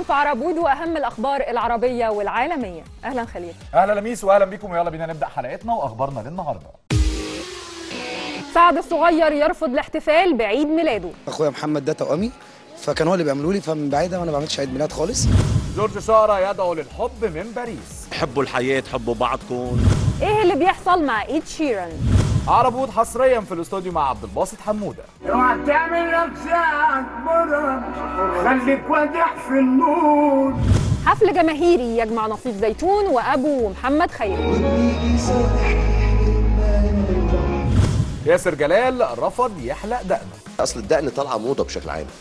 في عربود واهم الاخبار العربيه والعالميه اهلا خليل اهلا لميس واهلا بيكم ويلا بينا نبدا حلقتنا واخبارنا للنهارده سعد الصغير يرفض الاحتفال بعيد ميلاده اخويا محمد ده توامي فكان هو اللي بيعملوا لي فمن بعيده وانا ما بعملش عيد ميلاد خالص جورج سارة يدعو للحب من باريس حبوا الحياة حبوا بعضكم ايه اللي بيحصل مع ايد شيران عربود حصريا في الاستوديو مع عبد الباسط حموده اوعى تعمل نفسك اكبر خليك واضح في النور حفل جماهيري يجمع نصيف زيتون وابو ومحمد خيري ياسر جلال رفض يحلق دقنه اصل الدقن طالعه موضه بشكل عام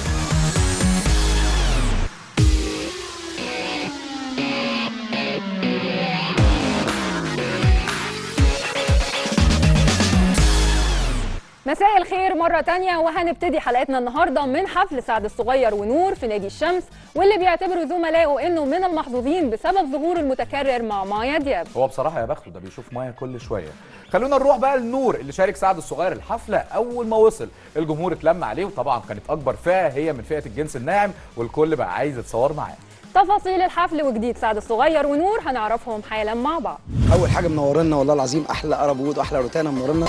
مساء الخير مرة تانية وهنبتدي حلقتنا النهاردة من حفل سعد الصغير ونور في نادي الشمس واللي بيعتبروا زملائه انه من المحظوظين بسبب ظهوره المتكرر مع مايا دياب هو بصراحه يا بخته ده بيشوف مايا كل شويه خلونا نروح بقى لنور اللي شارك سعد الصغير الحفله اول ما وصل الجمهور اتلم عليه وطبعا كانت اكبر فئه هي من فئه الجنس الناعم والكل بقى عايز يتصور معاه تفاصيل الحفل وجديد سعد الصغير ونور هنعرفهم حالا مع بعض اول حاجه منورنا والله العظيم احلى قرب وود واحلى روتانا منورنا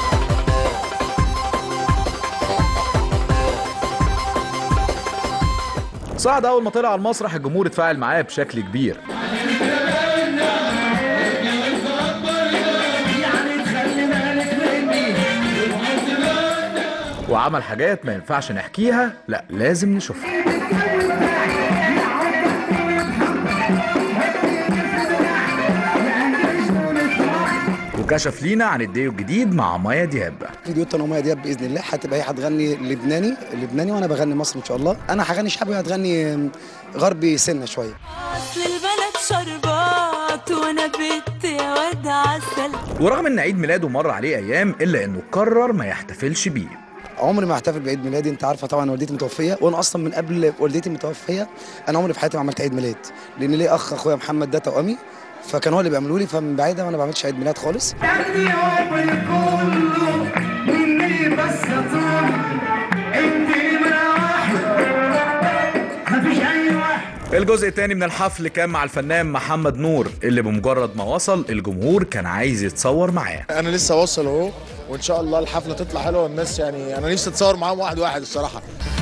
سعد اول ما طلع على المسرح الجمهور اتفاعل معاه بشكل كبير وعمل حاجات ما ينفعش نحكيها لا لازم نشوفها وكشف لينا عن الديو الجديد مع مايا دياب فيديو تنوميه دياب باذن الله هتبقى هي هتغني لبناني لبناني وانا بغني مصري ان شاء الله انا هغني شعبي وهي هتغني غربي سنه شويه اصل البلد شربات وانا بنت يا واد عسل ورغم ان عيد ميلاده مر عليه ايام الا انه قرر ما يحتفلش بيه عمري ما احتفل بعيد ميلادي انت عارفه طبعا والدتي متوفيه وانا اصلا من قبل والدتي متوفيه انا عمري في حياتي ما عملت عيد ميلاد لان ليه اخ اخويا محمد ده توامي فكان هو اللي بيعملوا لي فمن بعيده وانا ما بعملش عيد ميلاد خالص قلبي عمري كله مني بس طول انت نمرة واحد مفيش اي واحد الجزء الثاني من الحفل كان مع الفنان محمد نور اللي بمجرد ما وصل الجمهور كان عايز يتصور معاه انا لسه واصل اهو وان شاء الله الحفله تطلع حلوه والناس يعني انا نفسي اتصور معاهم واحد واحد الصراحه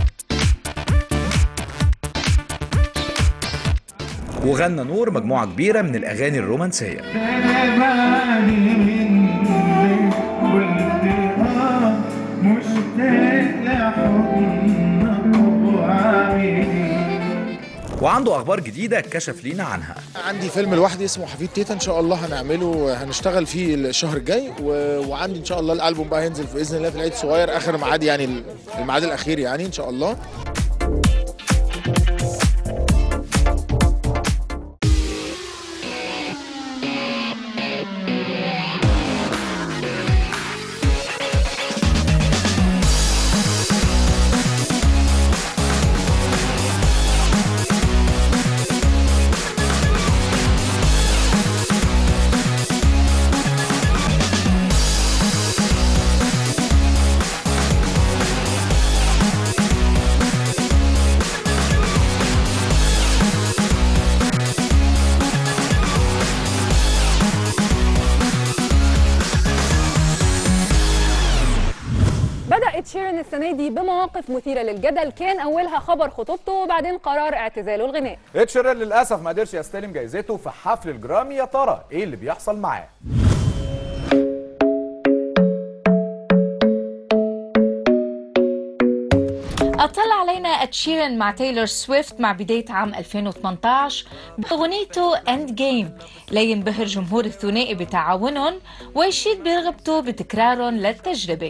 وغنى نور مجموعة كبيرة من الأغاني الرومانسية بالي منك قلت اه مشتاق لحضنك وعاملي وعنده أخبار جديدة كشف لينا عنها عندي فيلم لوحدي اسمه حفيد تيتا ان شاء الله هنعمله هنشتغل فيه الشهر الجاي و... وعندي ان شاء الله الالبوم بقى هينزل باذن الله في العيد الصغير اخر ميعاد يعني الميعاد الاخير يعني ان شاء الله بدأت شيرين السنة دي بمواقف مثيرة للجدل كان أولها خبر خطوبته وبعدين قرار اعتزاله الغناء اتشيرين للأسف ما قدرش يستلم جايزته في حفل الجرامي يا ترى إيه اللي بيحصل معاه أطل علينا أتشيرن مع تايلور سويفت مع بداية عام 2018 بأغنيته أند جيم لينبهر جمهور الثنائي بتعاونهم ويشيد برغبته بتكرارهم للتجربة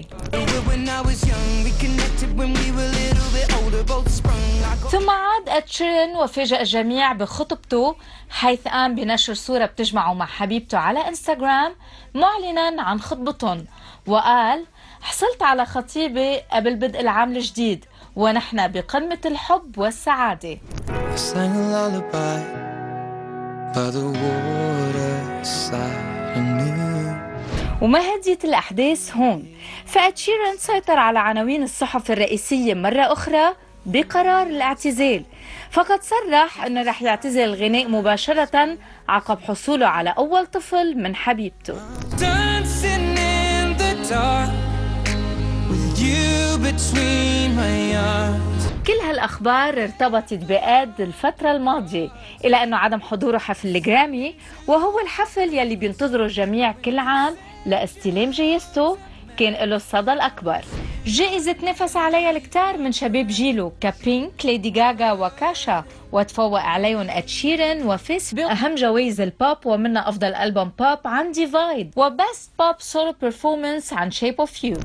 ثم عاد أتشيرن وفاجأ الجميع بخطبته حيث قام بنشر صورة بتجمعه مع حبيبته على انستغرام معلنا عن خطبتهم وقال حصلت على خطيبة قبل بدء العام الجديد ونحن بقمة الحب والسعادة sang a lullaby by the waterside anew. وما هديت الأحداث هون فأتشيرن سيطر على عناوين الصحف الرئيسية مرة أخرى بقرار الاعتزال فقد صرح أنه رح يعتزل الغناء مباشرة عقب حصوله على أول طفل من حبيبته Dancing in the dark with you between my arms. كل هالأخبار ارتبطت بآد الفترة الماضية إلى أنه عدم حضوره حفل الجرامي وهو الحفل يلي بينتظره الجميع كل عام لاستلام جائزته كان له الصدى الأكبر جائزة نفس عليها الكتار من شباب جيله كبينك ليدي جاجا وكاشا وتفوق عليهم اد شيرن وفيسبوك أهم جوائز البوب ومنها أفضل ألبوم بوب عن ديفايد وبست بوب سولو بيرفورمانس عن شيب اوف يو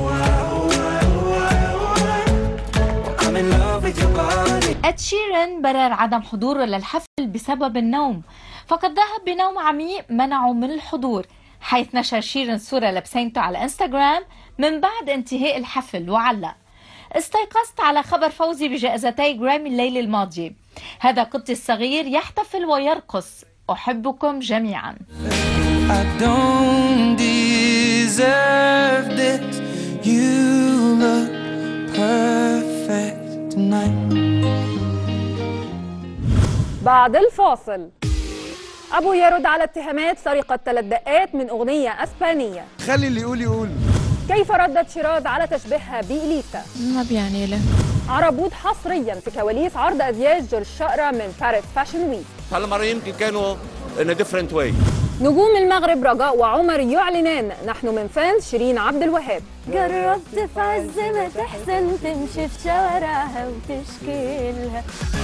I'm in love with your body. اد شيرن برر عدم حضوره للحفل بسبب النوم فقد ذهب بنوم عميق منعه من الحضور حيث نشر شيرن صورة لبسينته على انستغرام من بعد انتهاء الحفل وعلق استيقظت على خبر فوزي بجائزتي جرامي الليلة الماضية هذا قطي الصغير يحتفل ويرقص أحبكم جميعا I don't deserve this. You look perfect tonight. بعد الفاصل أبو يرد على اتهامات سرقة ثلاث دقات من أغنية أسبانية خلي اللي يقول يقول كيف ردت شيراز على تشبيهها بإليسا ما بيعني له عربود حصريا في كواليس عرض أزياء جورج شقرة من باريس فاشن ويك هالمره يمكن كانوا in a different way نجوم المغرب رجاء وعمر يعلنان نحن من فانز شيرين عبد الوهاب جربت في عز ما تحزن تمشي في شوارعها وتشكي لها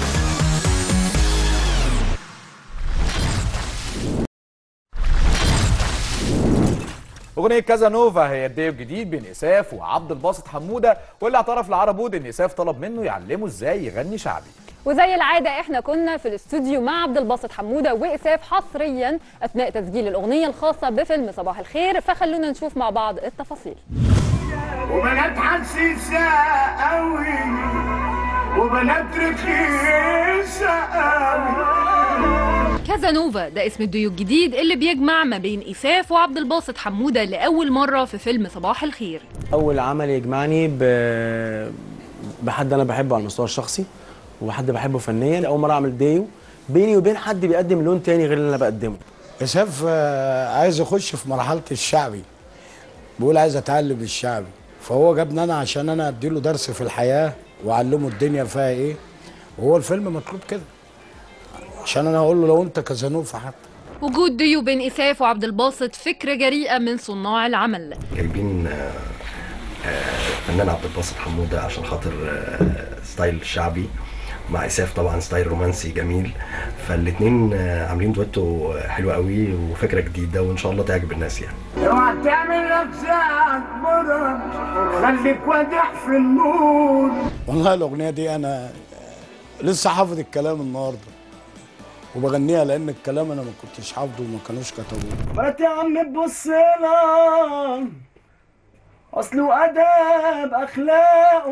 اغنيه كازانوفا هي الديو الجديد بين اساف وعبد الباسط حموده واللي اعترف العربود ان اساف طلب منه يعلمه ازاي يغني شعبي وزي العادة احنا كنا في الاستوديو مع عبد الباسط حمودة وإساف حصريا أثناء تسجيل الأغنية الخاصة بفيلم صباح الخير فخلونا نشوف مع بعض التفاصيل وبنات حسيسة قوي وبنات رخيصة قوي كازانوفا ده اسم الديو الجديد اللي بيجمع ما بين إساف وعبد الباسط حمودة لأول مرة في فيلم صباح الخير اول عمل يجمعني ب... بحد انا بحبه على المستوى الشخصي وحد بحبه فنيا اول مره اعمل ديو بيني وبين حد بيقدم لون تاني غير اللي انا بقدمه اساف آه، عايز يخش في مرحله الشعبي بيقول عايز اتعلم الشعبي فهو جابني انا عشان انا اديله درس في الحياه واعلمه الدنيا فيها ايه وهو الفيلم مطلوب كده عشان انا اقول له لو انت كازانوفا حتى وجود ديو بين إساف وعبد الباسط فكرة جريئة من صناع العمل جايبين آه، آه، فنان عبد الباسط حموده عشان خاطر آه، ستايل شعبي مع اساف طبعا ستايل رومانسي جميل فالاتنين آه، عاملين دويتو حلو قوي وفكره جديده وان شاء الله تعجب الناس يعني اوعى تعمل نفسك مرة خليك واضح في النور والله الاغنيه دي انا لسه حافظ الكلام النهارده وبغنيها لان الكلام انا ما كنتش حافظه وما كانوش كتبوه ما يا عم تبص لها اصله ادب اخلاق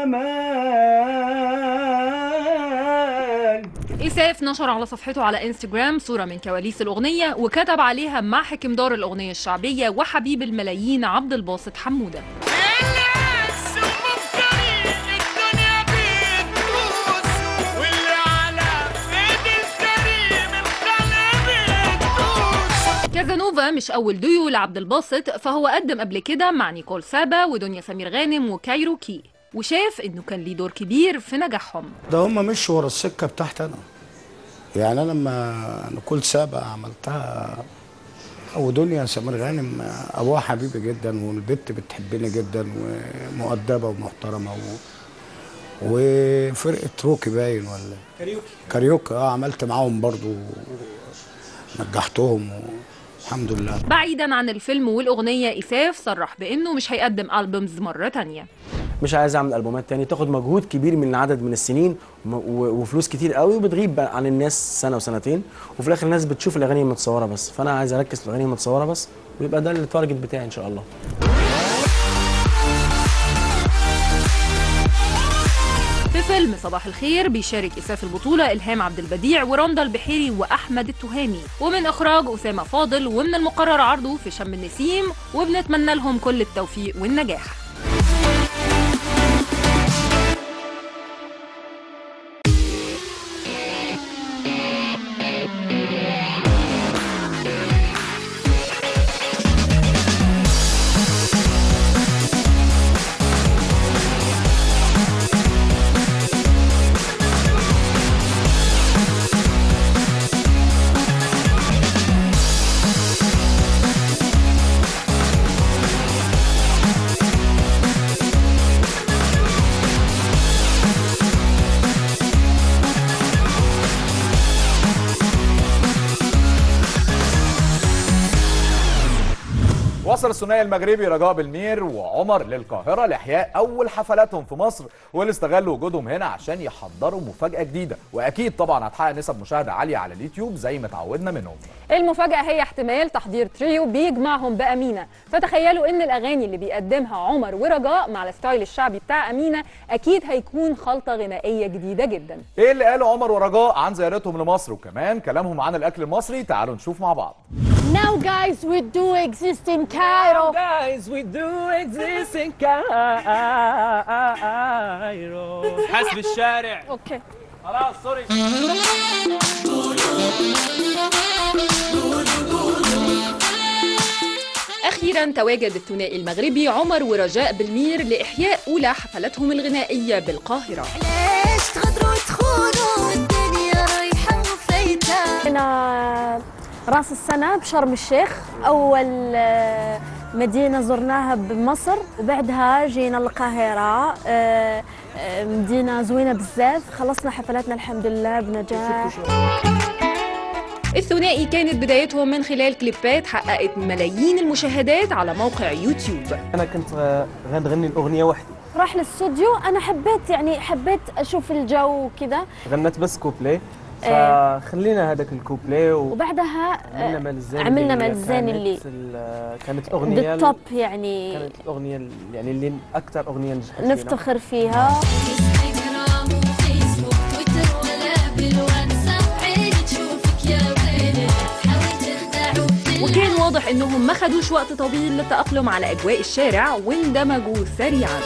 وجمال إساف نشر على صفحته على انستجرام صورة من كواليس الأغنية وكتب عليها مع حكمدار الأغنية الشعبية وحبيب الملايين عبد الباسط حمودة كازانوفا مش أول ديو لعبد الباسط فهو قدم قبل كده مع نيكول سابا ودنيا سمير غانم وكايروكي وشاف إنه كان ليه دور كبير في نجاحهم ده هم مشوا ورا السكه بتاعتي انا يعني انا لما انا كل سابقه عملتها ودنيا سمير غانم ابوها حبيبي جدا والبت بتحبني جدا ومؤدبه ومحترمه و... وفرقه روكي باين ولا كاريوكي كاريوكي اه عملت معاهم برضو نجحتهم والحمد لله بعيدا عن الفيلم والأغنية إساف صرح بإنه مش هيقدم ألبومز مرة تانية مش عايز اعمل البومات تاني تاخد مجهود كبير من عدد من السنين وم- و- وفلوس كتير قوي وبتغيب بقى عن الناس سنه وسنتين وفي الاخر الناس بتشوف الاغاني المتصوره بس فانا عايز اركز في الاغاني المتصوره بس ويبقى ده التارجت بتاعي ان شاء الله في فيلم صباح الخير بيشارك إساف البطولة إلهام عبد البديع ورندا البحيري وأحمد التهامي ومن إخراج أسامة فاضل ومن المقرر عرضه في شم النسيم وبنتمنى لهم كل التوفيق والنجاح وصل الثنائي المغربي رجاء بالمير وعمر للقاهره لاحياء اول حفلاتهم في مصر واللي استغلوا وجودهم هنا عشان يحضروا مفاجاه جديده واكيد طبعا هتحقق نسب مشاهده عاليه على اليوتيوب زي ما اتعودنا منهم المفاجأة هي احتمال تحضير تريو بيجمعهم بأمينة فتخيلوا ان الأغاني اللي بيقدمها عمر ورجاء مع الستايل الشعبي بتاع أمينة أكيد هيكون خلطة غنائية جديدة جدا ايه اللي قاله عمر ورجاء عن زيارتهم لمصر وكمان كلامهم عن الاكل المصري تعالوا نشوف مع بعض Now guys we do exist in Cairo guys we do exist in Cairo حسب الشارع اوكي خلاص سوري أخيرا تواجد الثنائي المغربي عمر ورجاء بالمير لإحياء أولى حفلاتهم الغنائية بالقاهرة ليش تغدروا تخونوا الدنيا رايحة وفايتة هنا راس السنة بشرم الشيخ أول آه، مدينة زرناها بمصر وبعدها جينا القاهرة آه، آه، مدينة زوينة بزاف خلصنا حفلاتنا الحمد لله بنجاح الثنائي كانت بدايتهم من خلال كليبات حققت ملايين المشاهدات على موقع يوتيوب انا كنت آه، غنغني الاغنيه وحدي راح للاستوديو أنا حبيت يعني حبيت أشوف الجو وكذا غنت بس كوبلي إيه. فخلينا هذاك الكوبلي و... وبعدها آه، عملنا مال الزين عملنا اللي مال الزين كانت اللي ال- كانت اغنيه بالتوب يعني كانت الاغنيه ال- يعني اللي اكثر اغنيه نجحت فينا. نفتخر فيها انستغرام وفيسبوك تويتر ولا بالواتساب عيني تشوفك يا ويلي تحاول تخدع وفي وكان واضح انهم ما خدوش وقت طويل للتأقلم على اجواء الشارع واندمجوا سريعا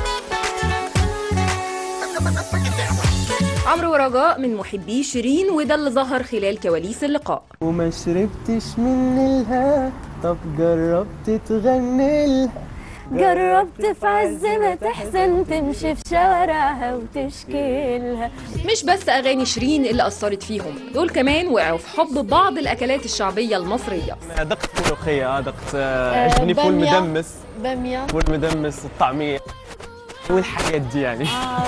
عمرو ورجاء من محبي شيرين وده اللي ظهر خلال كواليس اللقاء وما شربتش من الها طب جربت تغني لها جربت في عز ما تحزن تمشي في شوارعها وتشكي لها مش بس اغاني شيرين اللي اثرت فيهم دول كمان وقعوا في حب بعض الاكلات الشعبيه المصريه دقت ملوخيه آه، دقت آه، آه، عجبني فول بامية. مدمس بامية فول مدمس الطعميه والحاجات دي يعني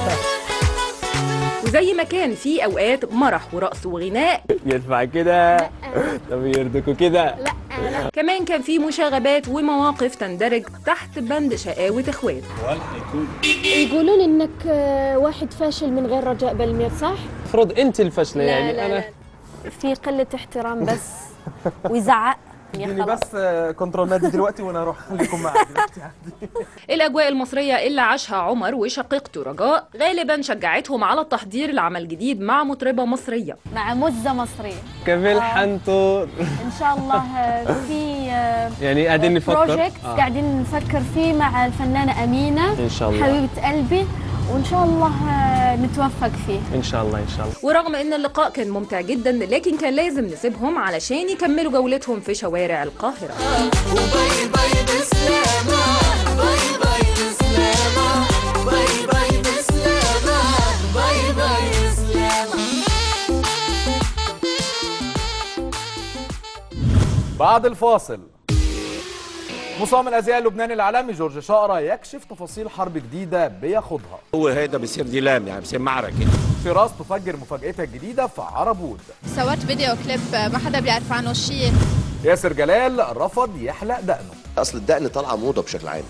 وزي ما كان في اوقات مرح ورقص وغناء يرفع كده طب يردكوا كده كمان كان في مشاغبات ومواقف تندرج تحت بند شقاوة اخوات يقولون انك آه، واحد فاشل من غير رجاء بالمير صح؟ المفروض انت الفشله لا يعني لا انا لا. في قلة احترام بس ويزعق يا اديني خلاص بس آه، كنترول مادي دلوقتي وانا اروح اخليكم معي دلوقتي الأجواء المصرية اللي عاشها عمر وشقيقته رجاء غالبا شجعتهم على التحضير لعمل جديد مع مطربة مصرية مع مزة مصرية كيف حنطور ان شاء الله آه، في آه، يعني قاعدين نفكر بروجكت آه. قاعدين نفكر فيه مع الفنانة أمينة إن شاء الله. حبيبة قلبي وإن شاء الله آه، نتوفق فيه ان شاء الله ان شاء الله ورغم ان اللقاء كان ممتع جدا لكن كان لازم نسيبهم علشان يكملوا جولتهم في شوارع القاهرة باي باي بسلامة باي باي بسلامة باي باي بسلامة باي باي بسلامة بعد الفاصل مصمم الازياء اللبناني العالمي جورج شقرة يكشف تفاصيل حرب جديده بياخدها هو هيدا بصير ديلام يعني بصير معركه فراس تفجر مفاجاتها الجديده في عربود صورت فيديو كليب ما حدا بيعرف عنه شيء ياسر جلال رفض يحلق دقنه اصل الدقن طالعه موضه بشكل عام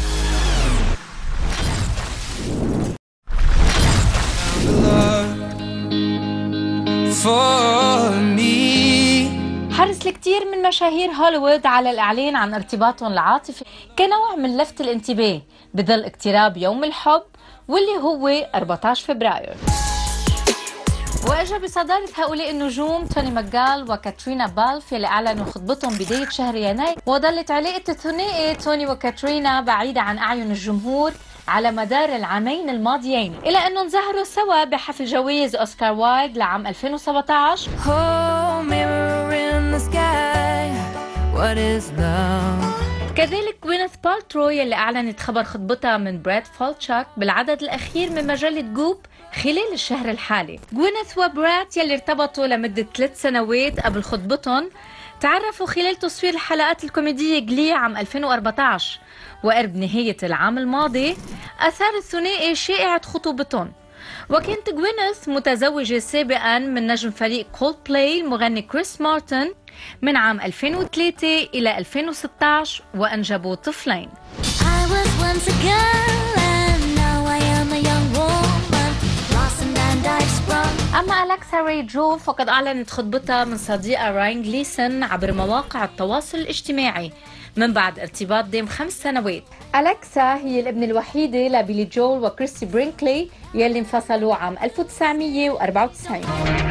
حرص الكثير من مشاهير هوليوود على الإعلان عن ارتباطهم العاطفي كنوع من لفت الانتباه بظل اقتراب يوم الحب واللي هو 14 فبراير واجا بصدارة هؤلاء النجوم توني ماجال وكاترينا بالف يلي اعلنوا خطبتهم بداية شهر يناير وظلت علاقة الثنائي توني وكاترينا بعيدة عن اعين الجمهور على مدار العامين الماضيين إلى أنهم ظهروا سوا بحفل جوائز أوسكار وايد لعام 2017 Oh, mirror in the sky, what is love? كذلك gwyneth بالترو يلي أعلنت خبر خطبتها من براد فولتشاك بالعدد الأخير من مجلة جوب خلال الشهر الحالي gwyneth وبراد يلي ارتبطوا لمدة ثلاث سنوات قبل خطبتهم تعرفوا خلال تصوير الحلقات الكوميدية جلي عام 2014 وقرب نهاية العام الماضي أثار الثنائي شائعة خطوبتهم وكانت جوينيث متزوجة سابقا من نجم فريق كولد بلاي المغني كريس مارتن من عام 2003 إلى 2016 وأنجبوا طفلين I was once a girl and now I am a young woman. Blossomed and I've sprung. أما ألكسا ري جو فقد أعلنت خطبتها من صديقة راين جليسون عبر مواقع التواصل الاجتماعي من بعد ارتباط دام خمس سنوات ألكسا هي الابنة الوحيدة لبيلي جول وكريستي برينكلي يلي انفصلوا عام 1994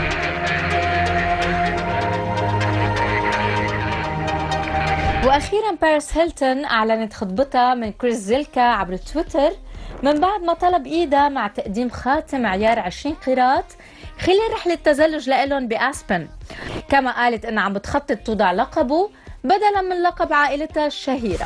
واخيرا باريس هيلتون اعلنت خطبتها من كريس زيلكا عبر تويتر من بعد ما طلب ايدها مع تقديم خاتم عيار 20 قيراط خلال رحلة تزلج لإلهم بأسبن كما قالت إنها عم بتخطط توضع لقبه بدلا من لقب عائلتها الشهيرة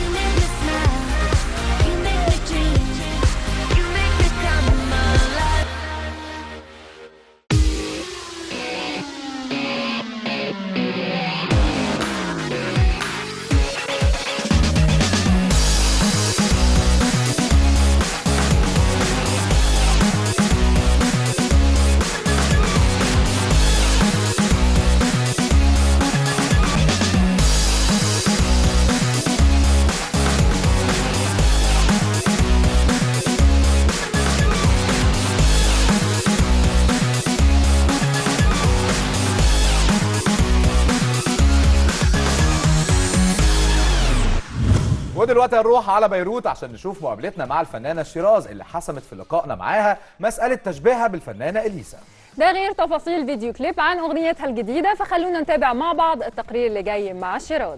ودلوقتي هنروح على بيروت عشان نشوف مقابلتنا مع الفنانه شيراز اللي حسمت في لقائنا معاها مساله تشبيهها بالفنانه اليسا ده غير تفاصيل فيديو كليب عن اغنيتها الجديده فخلونا نتابع مع بعض التقرير اللي جاي مع شيراز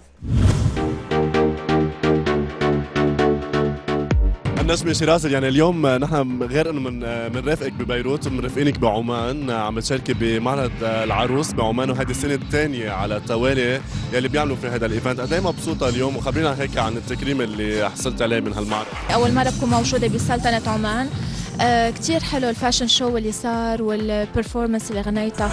النجمة شيراز يعني اليوم نحن غير انه من بنرافقك ببيروت ومرافقينك بعمان عم تشاركي بمعرض العروس بعمان وهذه السنة الثانية على التوالي يلي بيعملوا في هذا الايفنت قد ايه مبسوطة اليوم وخبرينا هيك عن التكريم اللي حصلت عليه من هالمعرض أول مرة بكون موجودة بسلطنة عمان آه كتير حلو الفاشن شو اللي صار والبرفورمانس اللي غنيتها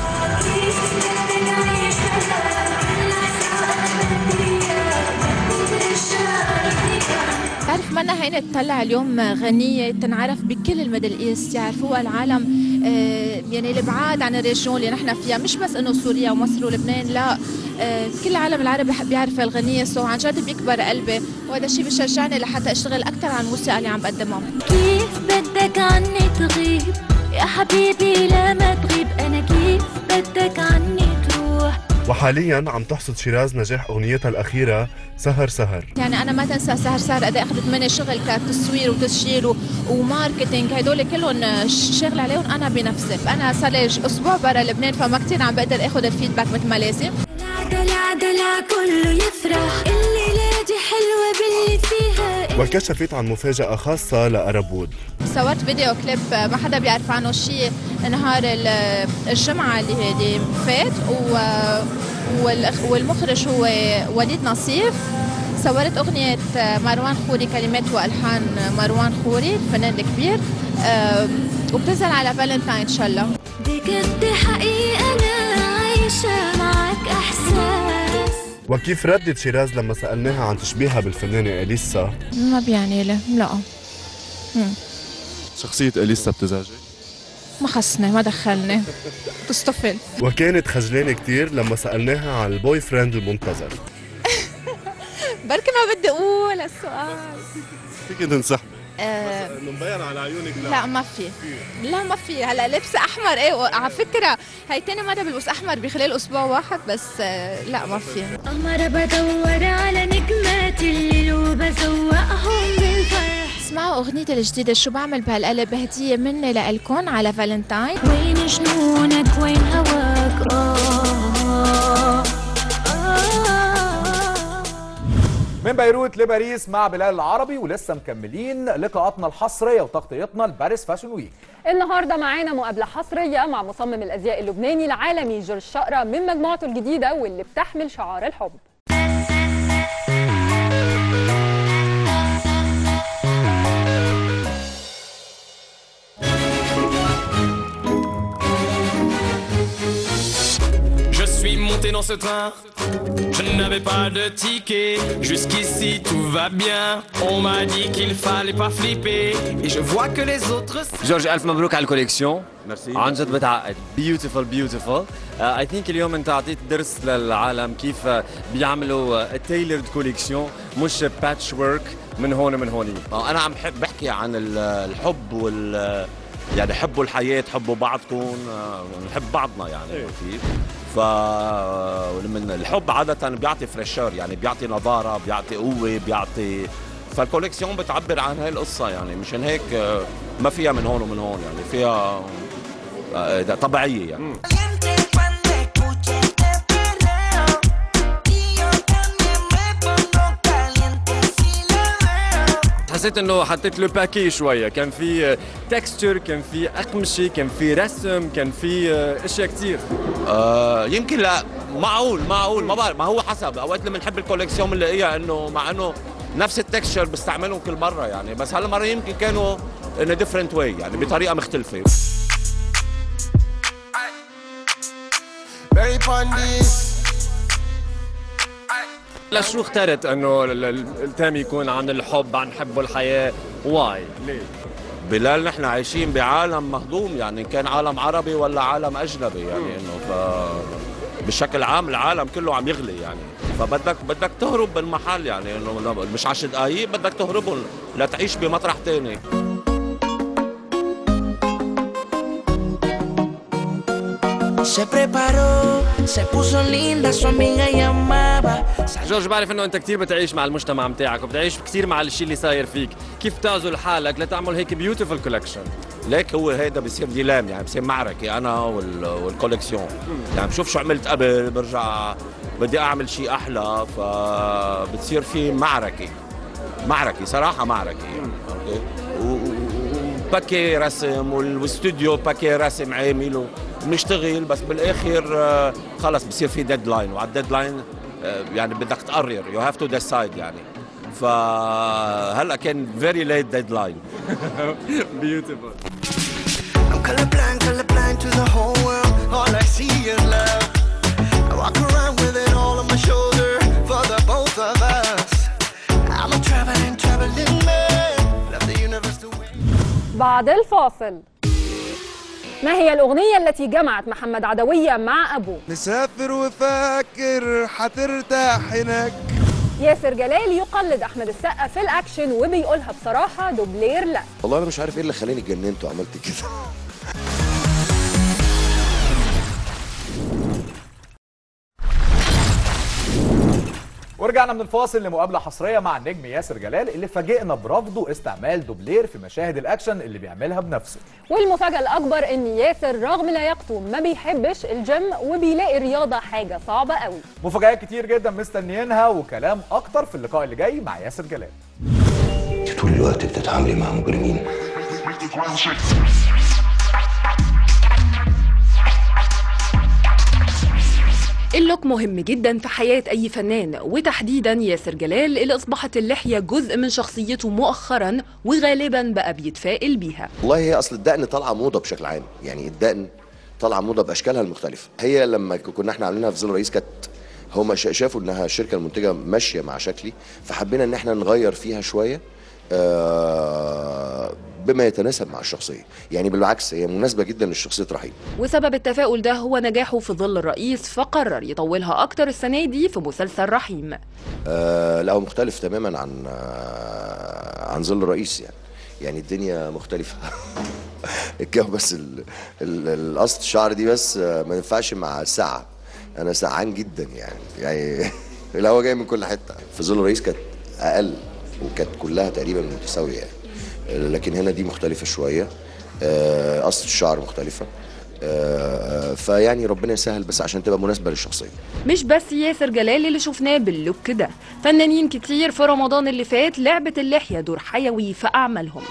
بعرف منا هينة تطلع اليوم غنية تنعرف بكل الميدل ايست يعرفوها العالم آه، يعني الابعاد عن الريجون اللي نحن فيها مش بس انه سوريا ومصر ولبنان لا آه، كل العالم العربي بح- بيعرف الغنية سو عن جد بيكبر قلبي وهذا الشيء بيشجعني لحتى اشتغل اكثر على الموسيقى اللي عم بقدمها كيف بدك عني تغيب يا حبيبي لا ما تغيب انا كيف بدك عني تروح وحاليا عم تحصد شيراز نجاح اغنيتها الاخيرة سهر سهر يعني انا ما تنسى سهر سهر قد إيه اخذت مني شغل كتصوير وتسجيل و- وماركتينج هدول كلهم ش- شغل عليهم انا بنفسي انا صار لي ج- اسبوع برا لبنان فما كثير عم بقدر اخذ الفيدباك مثل ما لازم دلع دلع كله يفرح الليلة دي حلوة باللي فيها وكشفت عن مفاجأة خاصة لأربود صورت فيديو كليب ما حدا بيعرف عنه شيء نهار ال- الجمعة اللي اللي فات و والأخ- والمخرج هو وليد نصيف صورت أغنية مروان خوري كلمات وألحان مروان خوري الفنان الكبير أم، وبتنزل على فالنتاين إن شاء الله بجد حقيقة أنا عايشة معك إحساس وكيف ردت شيراز لما سألناها عن تشبيهها بالفنانة إليسا ما بيعني لي لا مم. شخصية إليسا بتزعجك ما خصني ما دخلني تصطفل وكانت خجلانة كتير لما سألناها عن البوي فريند المنتظر بركي ما بدي أقول السؤال فيك تنسحبي آه، انه مبين على عيونك لا ما في لا ما في هلا لبس احمر ايه وعلى فكره هي تاني مره بلبس احمر بخلال اسبوع واحد بس آه، لا ما في قمر بدور على نجمات الليل وبزوقهم بالفرح اسمعوا اغنيتي الجديده شو بعمل بهالقلب هديه مني لإلكن على فالنتاين وين جنونك وين هواك آه آه من بيروت لباريس مع بلال العربي ولسه مكملين لقاءاتنا الحصريه وتغطيتنا لباريس فاشن ويك النهارده معانا مقابله حصريه مع مصمم الازياء اللبناني العالمي جورج شقره من مجموعته الجديده واللي بتحمل شعار الحب Je suis monté dans ce train. Je n'avais pas de ticket. Jusqu'ici tout va bien. On m'a dit qu'il fallait pas flipper. Et je vois que les autres. جورج الف مبروك على الكوليكسيون ميرسي عن جد بتعقد بيوتيفول بيوتيفول اي ثينك اليوم انت اعطيت درس للعالم كيف آه، بيعملوا تailored كوليكسيون مش باتش ورك من هون من هون انا عم بحب بحكي عن ال- الحب وال يعني حبوا الحياه حبوا بعضكم آه، نحب بعضنا يعني إيه. كيف ف من الحب عاده بيعطي فريشر يعني بيعطي نضاره بيعطي قوه بيعطي فالكوليكسيون بتعبر عن هاي القصه يعني مشان هيك آه، ما فيها من هون ومن هون يعني فيها آه، ده طبيعيه يعني حسيت انه حطيت له باكي شويه كان في تكستشر كان في اقمشه كان في رسم كان في آه، اشياء كثير آه يمكن لا معقول معقول ما بعرف ما هو حسب اوقات لما نحب الكوليكسيون بنلاقيها انه مع انه نفس التكستشر بستعملهم كل مره يعني بس هالمره يمكن كانوا in a different way يعني بطريقه مختلفه لشو اخترت انه ال- ال- التام يكون عن الحب عن حب الحياه واي ليه بلال نحن عايشين بعالم مهضوم يعني كان عالم عربي ولا عالم اجنبي يعني انه ف بشكل عام العالم كله عم يغلي يعني فبدك بدك تهرب بالمحل يعني انه مش عشر دقايق بدك تهربهم لتعيش بمطرح تاني Se preparó, se puso linda, su amiga llamaba. جورج بعرف انه انت كثير بتعيش مع المجتمع متاعك وبتعيش كثير مع الشيء اللي صاير فيك كيف تعزل حالك لتعمل هيك بيوتيفول كولكشن ليك هو هيدا بصير ديلام يعني بصير معركه انا وال... والكوليكسيون يعني بشوف شو عملت قبل برجع بدي اعمل شيء احلى فبتصير في معركه معركه صراحه معركه يعني اوكي و- و- وباكي رسم وال- والاستوديو باكي رسم عامل وبنشتغل بس بالاخر آه، خلص بصير في ديدلاين وعلى الديدلاين آه، يعني بدك تقرر يو هاف تو ديسايد يعني فهلا كان فيري ليت ديدلاين بيوتيفول I'm colorblind, colorblind to the whole world. All I see is love. I walk around with it all on my shoulder for the both of us. I'm a traveling, traveling man. Love the universe to بعد الفاصل ما هي الأغنية التي جمعت محمد عدوية مع أبوه؟ مسافر وفاكر حترتاح هناك ياسر جلال يقلد أحمد السقا في الأكشن وبيقولها بصراحة دوبلير لا والله انا مش عارف ايه اللي خلاني اتجننت وعملت كده ورجعنا من الفاصل لمقابله حصريه مع النجم ياسر جلال اللي فاجئنا برفضه استعمال دوبلير في مشاهد الاكشن اللي بيعملها بنفسه والمفاجأة الأكبر إن ياسر رغم لياقته ما بيحبش الجيم وبيلاقي الرياضة حاجة صعبة قوي مفاجآت كتير جدا مستنيينها وكلام اكتر في اللقاء اللي جاي مع ياسر جلال طول الوقت بتتعاملي مع مجرمين اللوك مهم جدا في حياة أي فنان وتحديدا ياسر جلال اللي أصبحت اللحية جزء من شخصيته مؤخرا وغالبا بقى بيتفائل بيها والله هي اصل الدقن طالعه موضه بشكل عام يعني الدقن طالعه موضه باشكالها المختلفه هي لما ك- كنا احنا عاملينها في ظل الرئيس كانت هم شافوا انها الشركه المنتجه ماشيه مع شكلي فحبينا ان احنا نغير فيها شويه آه، بما يتناسب مع الشخصيه يعني بالعكس هي مناسبه جدا لشخصيه رحيم وسبب التفاؤل ده هو نجاحه في ظل الرئيس فقرر يطولها أكتر السنة دي في مسلسل رحيم آه لا هو مختلف تماما عن آه عن ظل الرئيس يعني يعني الدنيا مختلفة الجو بس ال- ال- القصة الشعر دي بس آه، ما ينفعش مع الساعة أنا سعان جدا يعني يعني الهوا جاي من كل حتة في ظل الرئيس كانت أقل وكانت كلها تقريبا متساوية يعني آه، لكن هنا دي مختلفة شوية آه، قصة الشعر مختلفة آه، آه، فيعني ربنا يسهل بس عشان تبقى مناسبة للشخصية مش بس ياسر جلال اللي شفناه باللوك ده فنانين كتير في رمضان اللي فات لعبة اللحية دور حيوي في أعمالهم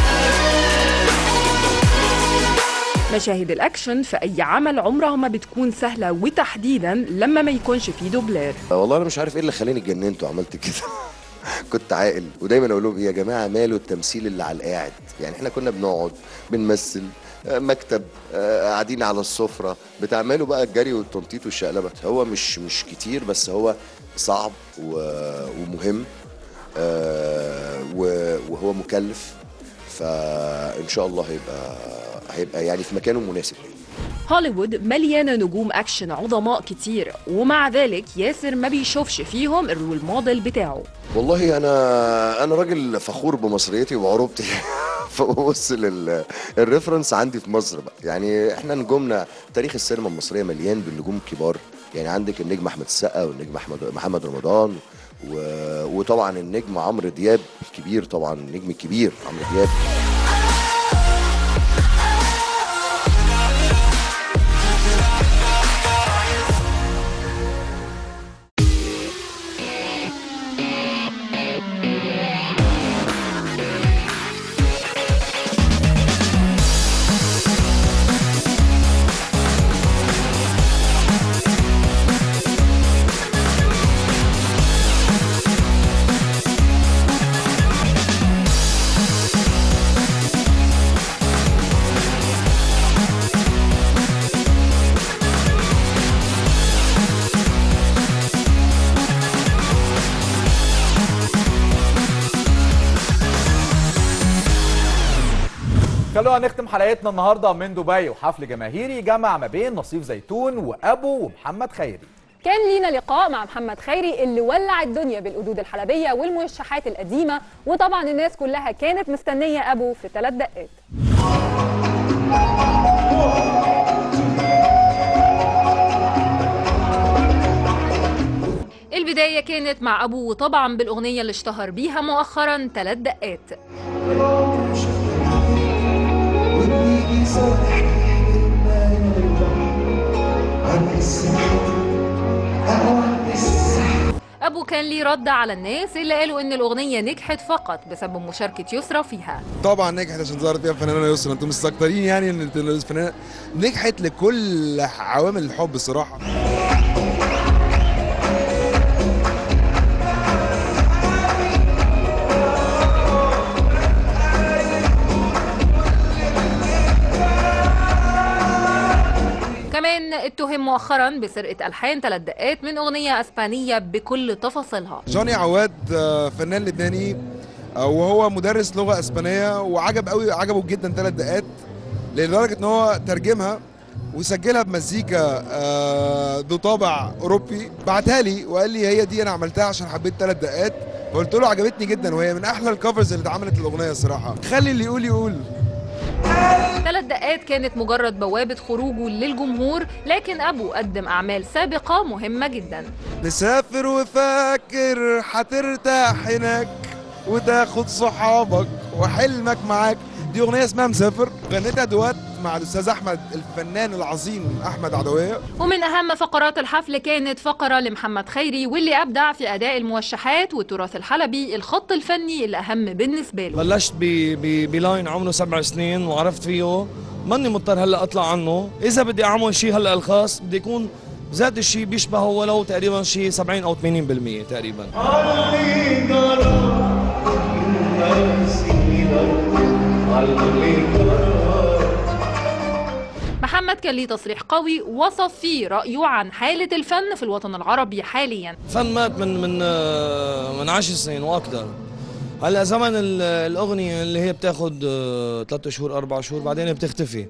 مشاهد الأكشن في أي عمل عمرها ما بتكون سهلة وتحديدا لما ما يكونش فيه دوبلير والله انا مش عارف ايه اللي خلاني اتجننت وعملت كده كنت عاقل ودايما اقول لهم إيه يا جماعه ماله التمثيل اللي على القاعد يعني احنا كنا بنقعد بنمثل آه، مكتب آه، قاعدين على السفره بتعملوا بقى الجري والتنطيط والشقلبه هو مش مش كتير بس هو صعب و- ومهم آه، و- وهو مكلف فان شاء الله هيبقى هيبقى يعني في مكانه المناسب هوليوود مليانة نجوم أكشن عظماء كتير ومع ذلك ياسر ما بيشوفش فيهم الرول موديل بتاعه والله انا انا راجل فخور بمصريتي وعروبتي فببص لل الريفرنس عندي في مصر بقى يعني احنا نجومنا تاريخ السينما المصريه مليان بالنجوم الكبار يعني عندك النجم احمد السقا والنجم احمد محمد رمضان و... وطبعا النجم عمرو دياب الكبير طبعا النجم الكبير عمرو دياب خلونا نختم حلقتنا النهارده من دبي وحفل جماهيري جمع ما بين نصيف زيتون وابو ومحمد خيري كان لينا لقاء مع محمد خيري اللي ولع الدنيا بالقدود الحلبية والمرشحات القديمة وطبعا الناس كلها كانت مستنية أبو في ثلاث دقات البداية كانت مع أبو وطبعا بالأغنية اللي اشتهر بيها مؤخرا ثلاث دقات أبو كان ليه رد على الناس اللي قالوا إن الأغنية نجحت فقط بسبب مشاركة يسرا فيها طبعا نجحت عشان ظهرت فيها الفنانه يسرا انتم مستكترين يعني ان الفنانه نجحت لكل عوامل الحب الصراحه كمان اتهم مؤخرا بسرقة ألحان ثلاث دقات من أغنية أسبانية بكل تفاصيلها جوني عواد آه، فنان لبناني آه، وهو مدرس لغه اسبانيه وعجب قوي عجبه جدا ثلاث دقات لدرجه ان هو ترجمها وسجلها بمزيكا آه، بطابع اوروبي بعتها لي وقال لي هي دي انا عملتها عشان حبيت ثلاث دقات فقلت له عجبتني جدا وهي من احلى الكفرز اللي اتعملت للاغنيه الصراحه خلي اللي يقول يقول ثلاث دقات كانت مجرد بوابة خروجه للجمهور لكن أبو قدم أعمال سابقة مهمة جدا مسافر وفاكر هترتاح هناك وتاخد صحابك وحلمك معاك دي اغنيه اسمها مسافر غنيتها دوات مع الاستاذ احمد الفنان العظيم احمد عدويه ومن أهم فقرات الحفل كانت فقرة لمحمد خيري واللي أبدع في أداء الموشحات والتراث الحلبي الخط الفني الأهم بالنسبة له بلشت ب- ب- بلاين عمره سبع سنين وعرفت فيه ماني مضطر هلا اطلع عنه اذا بدي اعمل شيء هلا الخاص بدي يكون ذات الشيء بيشبهه ولو تقريبا شيء 70 او 80% تقريبا محمد كان ليه تصريح قوي وصف فيه رأيه عن حالة الفن في الوطن العربي حاليا فن مات من من آه، من 10 سنين واكثر هلا زمن ال- الاغنيه اللي هي بتاخذ ثلاث شهور اربع شهور بعدين بتختفي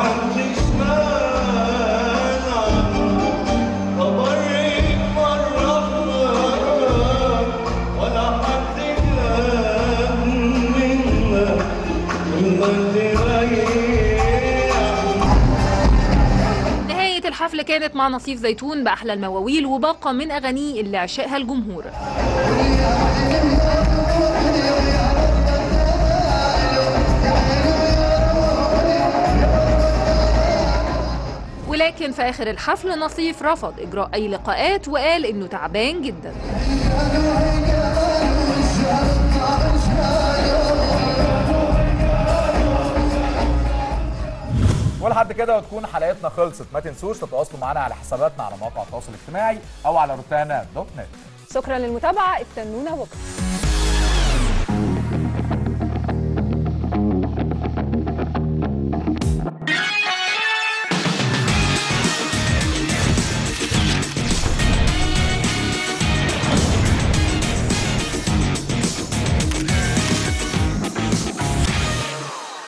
نهاية الحفل كانت مع نصيف زيتون بأحلى المواويل وباقة من أغانيه اللي عشقها الجمهور ولكن في آخر الحفل نصيف رفض إجراء أي لقاءات وقال إنه تعبان جدا ولحد كده وتكون حلقتنا خلصت ما تنسوش تتواصلوا معنا على حساباتنا على مواقع التواصل الاجتماعي او على روتانا دوت نت شكرا للمتابعة استنونا بكرة